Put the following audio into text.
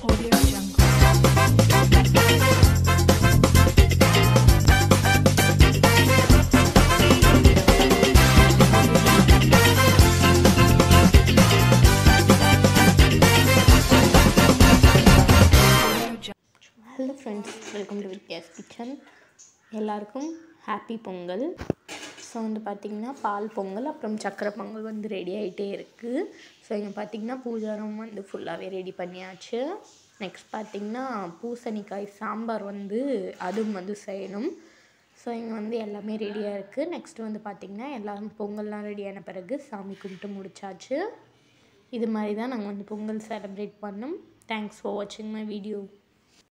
Audio Jungle. Hello friends welcome to வித்யாஸ் kitchen எல்லாருக்கும் happy Pongal so வந்து பார்த்திங்கன்னா பால் பொங்கல் அப்புறம் சக்கரை பொங்கல் வந்து ரெடி ஆகிட்டே இருக்குது ஸோ இங்கே பார்த்திங்கன்னா பூஜாரம் வந்து ஃபுல்லாகவே ரெடி பண்ணியாச்சு நெக்ஸ்ட் பார்த்திங்கன்னா பூசணிக்காய் சாம்பார் வந்து அதுவும் வந்து செய்யணும் ஸோ இங்கே வந்து எல்லாமே ரெடியாக இருக்குது நெக்ஸ்ட் வந்து பார்த்திங்கன்னா எல்லாம் பொங்கல்லாம் ரெடியான பிறகு சாமி கும்பிட்டு முடிச்சாச்சு இது மாதிரி தான் நாங்கள் வந்து பொங்கல் செலிப்ரேட் பண்ணோம் தேங்க்ஸ் ஃபார் வாட்சிங் மை வீடியோ